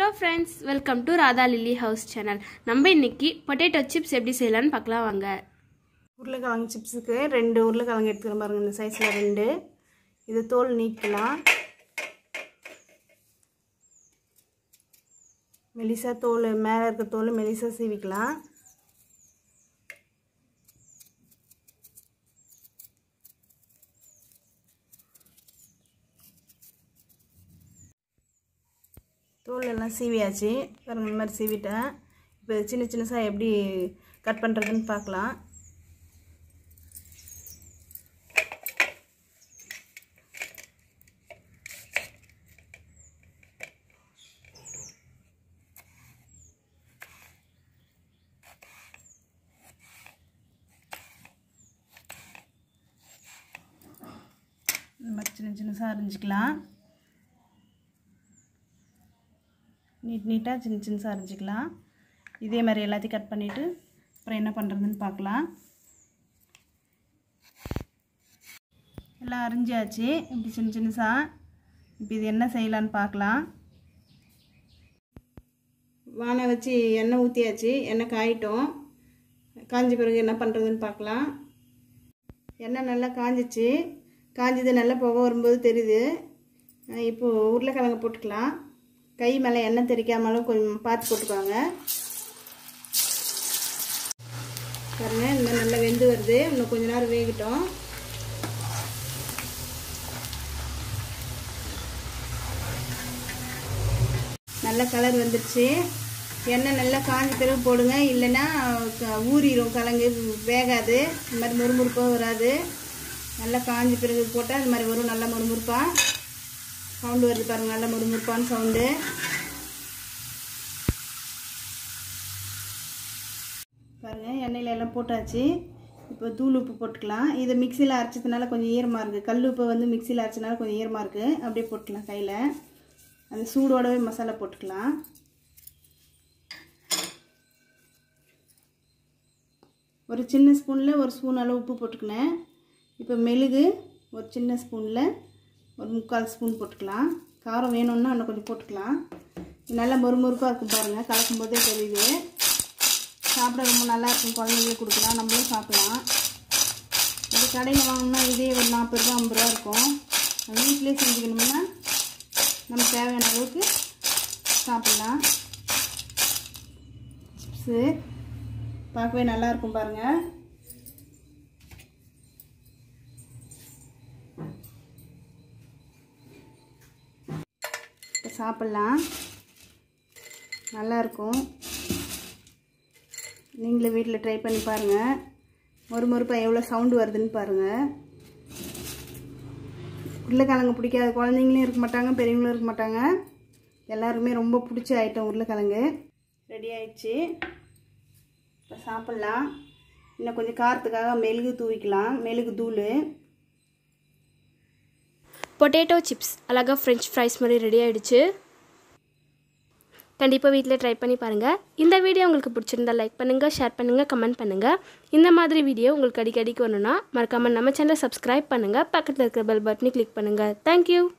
friends welcome to Radha lily house channel நம்ம இன்னைக்கு potato chips எப்படி செய்யலாம்னு பார்க்கலாம் வாங்க உருளைக்கிழங்கு சிப்ஸுக்கு ரெண்டு உருளைக்கிழங்கு எடுத்துக்கிறேன் பாருங்க இந்த சைஸில் ரெண்டு இது தோல் நீக்கலாம் மெலிசா தோல் மேலே இருக்க தோல் மெலிசா சீவிக்கலாம் தோல் எல்லாம் சீவியாச்சு பாருங்க இந்த மாதிரி சீவிட்டேன் இப்போ சின்ன சின்னசாக எப்படி கட் பண்ணுறதுன்னு பார்க்கலாம் இந்த மாதிரி சின்ன சின்னசாக அரிஞ்சிக்கலாம் நீட் நீட்டாக சின்ன சின்னசாக அரிஞ்சிக்கலாம் இதே மாதிரி எல்லாத்தையும் கட் பண்ணிவிட்டு அப்புறம் என்ன பண்ணுறதுன்னு பார்க்கலாம் எல்லாம் அரிஞ்சாச்சு இப்படி சின்ன சின்னசாக இப்போ இது என்ன செய்யலான்னு பார்க்கலாம் வானை வச்சு எண்ணெய் ஊற்றியாச்சு எண்ணெய் காயிட்டோம் காஞ்ச பிறகு என்ன பண்ணுறதுன்னு பார்க்கலாம் எண்ணெய் நல்லா காஞ்சிச்சு காஞ்சது நல்லா புகை வரும்போது தெரியுது இப்போது உருளைக்கிழங்கு போட்டுக்கலாம் கை மேலே எண்ணெய் தெரிக்காமலும் கொஞ்சம் பார்த்து போட்டுக்கோங்க பாருங்க இந்த நல்லா வெந்து வருது இன்னும் கொஞ்ச நேரம் வேகட்டும் நல்ல கலர் வந்துடுச்சு எண்ணெய் நல்லா காஞ்ச பிறகு போடுங்க இல்லைன்னா ஊறிடும் கலங்கு வேகாது இந்த மாதிரி முறுமுறுப்பாக வராது நல்லா காஞ்ச பிறகு போட்டால் இந்த மாதிரி வரும் நல்லா முறுமுறுப்பாக சவுண்டு வருது பாருங்கள் நல்லா முறுமுறுப்பான சவுண்டு பாருங்கள் எண்ணெயில் எல்லாம் போட்டாச்சு இப்போ தூள் உப்பு போட்டுக்கலாம் இதை மிக்சியில் அரைச்சதுனால கொஞ்சம் ஈரமாக இருக்குது கல் உப்பு வந்து மிக்சியில் அரைச்சதுனால கொஞ்சம் ஈரமாக இருக்குது அப்படியே போட்டுக்கலாம் கையில் அந்த சூடோடவே மசாலா போட்டுக்கலாம் ஒரு சின்ன ஸ்பூனில் ஒரு ஸ்பூன் அளவு உப்பு போட்டுக்கினேன் இப்போ மெழுகு ஒரு சின்ன ஸ்பூனில் ஒரு முக்கால் ஸ்பூன் போட்டுக்கலாம் காரம் வேணும்னா இன்னும் கொஞ்சம் போட்டுக்கலாம் நல்லா மொறுமொறுப்பாக இருக்கும் பாருங்கள் கலக்கும் போதே தெரியுது சாப்பிட ரொம்ப நல்லா இருக்கும் குழந்தைங்களுக்கு கொடுக்கலாம் நம்மளும் சாப்பிடலாம் இது கடையில் வாங்கினா இதே ஒரு நாற்பது ரூபா ஐம்பது ரூபா இருக்கும் வீட்டிலே செஞ்சுக்கணும்னா நம்ம தேவையான அளவுக்கு சாப்பிட்லாம் சிப்ஸு பார்க்கவே நல்லாயிருக்கும் பாருங்கள் இப்போ சாப்பிட்லாம் நல்லாயிருக்கும் நீங்களும் வீட்டில் ட்ரை பண்ணி பாருங்கள் ஒரு மறுப்பாக எவ்வளோ சவுண்டு வருதுன்னு பாருங்கள் உருளைக்கிழங்கு பிடிக்காத குழந்தைங்களும் இருக்க மாட்டாங்க பெரியவங்களும் இருக்க மாட்டாங்க எல்லாருமே ரொம்ப பிடிச்ச ஐட்டம் உருளைக்கிழங்கு ரெடி ஆயிடுச்சு இப்போ சாப்பிட்லாம் இன்னும் கொஞ்சம் காரத்துக்காக மெழுகு தூவிக்கலாம் மெழுகு தூள் பொட்டேட்டோ சிப்ஸ் அழகாக ஃப்ரெஞ்ச் ஃப்ரைஸ் மாதிரி ரெடி ஆகிடுச்சு கண்டிப்பாக வீட்டில் ட்ரை பண்ணி பாருங்கள் இந்த வீடியோ உங்களுக்கு பிடிச்சிருந்தா லைக் பண்ணுங்கள் ஷேர் பண்ணுங்கள் கமெண்ட் பண்ணுங்கள் இந்த மாதிரி வீடியோ உங்களுக்கு அடிக்கடிக்கு வரணும்னா மறக்காமல் நம்ம சேனலை சப்ஸ்கிரைப் பண்ணுங்கள் பக்கத்தில் இருக்கிற பெல் பட்டனை கிளிக் பண்ணுங்கள் தேங்க்யூ